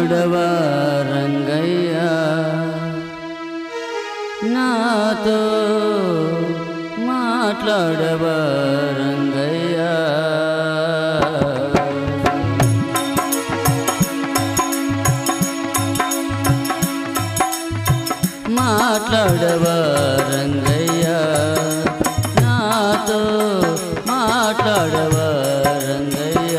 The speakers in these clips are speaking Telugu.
మాట్లాడవా రంగయ్య నాతో మాట్లాడవా రంగయ్య మాట్లాడవా రంగయ్య నాతో మాట్లాడవా రంగయ్య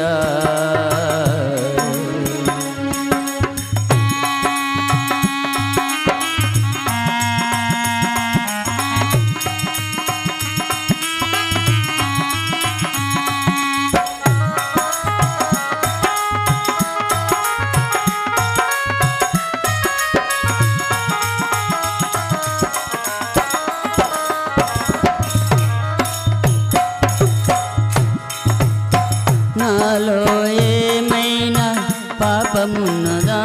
నాలో ఏమైనా పాపమున్నదా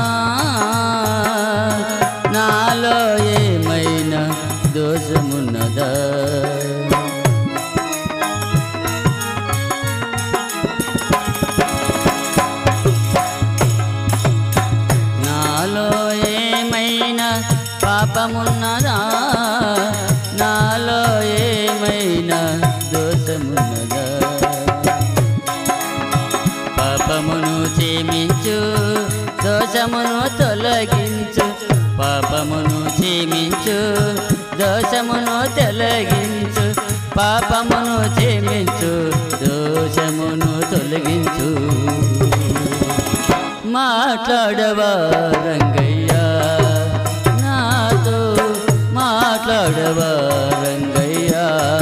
నాలో ఏమైనా దోషమున్నదా నాలో ఏమైనా పాపమున్నదా నాలో ఏమైనా దోషమున్నదా పాపమును క్షమించు దోషమును తొలగించు పాపమును క్షమించు దోషమును తొలగించు పాపమును క్షమించు దోషమును తొలగించు మాట్లాడవా రంగయ్య నాతో మాట్లాడవా రంగయ్య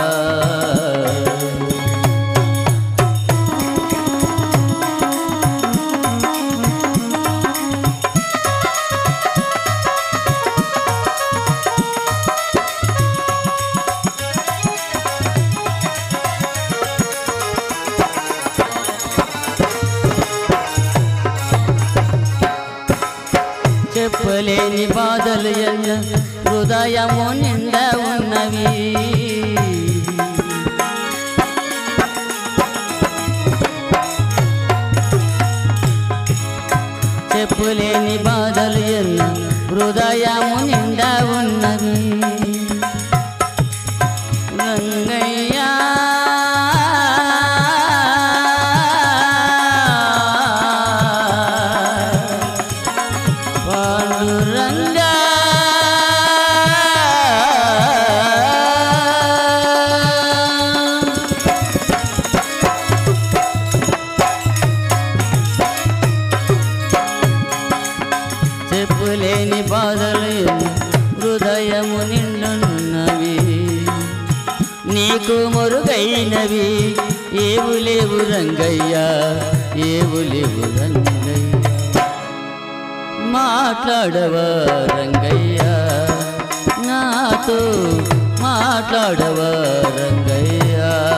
చెప్పలేని బాధలు ఎన్న హృదయము నిండా ఉన్నవి చెప్పులేని బాధలు ఎన్న హృదయము నిండా ఉన్నవి రంగయ్యా పాండురంగా చెప్పులేని బాధలు హృదయము నిండున్నవి నీకు మురుగైనవి ఏవు లేవు రంగయ్యా ఏవు లేవు రంగయ్య మాట్లాడవా రంగయ్య నాతో మాట్లాడవా రంగయ్య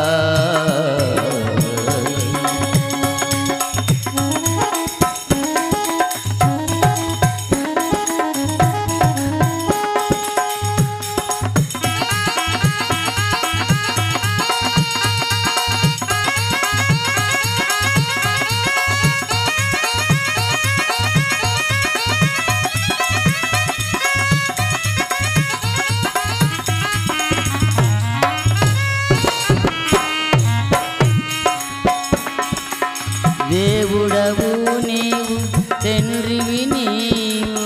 దేవుడవు నీవు తండ్రివి నీవు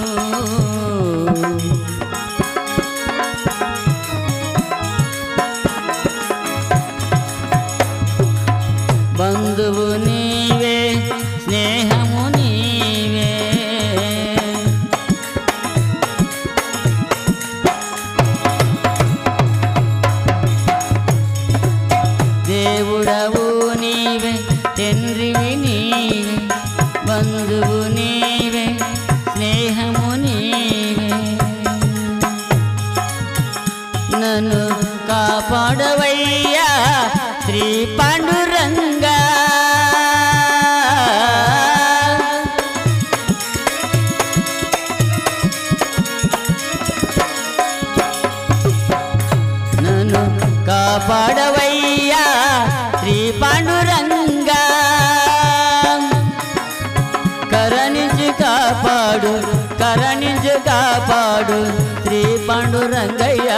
బంధువు నీవే స్నేహము నీవే దేవుడవు నీవే తండ్రివి నీవే బంధువు నీవే స్నేహము నీవే నన్ను కాపాడవయ్యా శ్రీ పాండురంగా నన్ను కాపాడవయ్యా శ్రీ పాండురంగా కాపాడు శ్రీ పాండురంగయ్య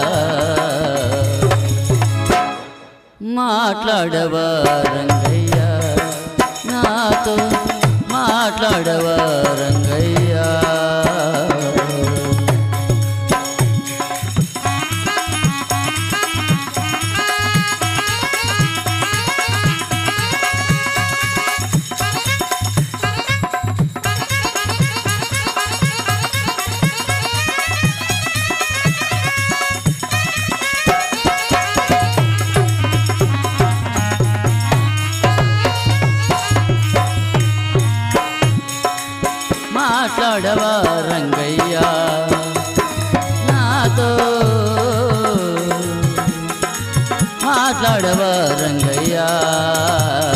మాట్లాడవా రంగయ్య నాతో మాట్లాడవా రంగయ్య మాట్లాడవా రంగయ్య నాతో మాట్లాడవా రంగయ్య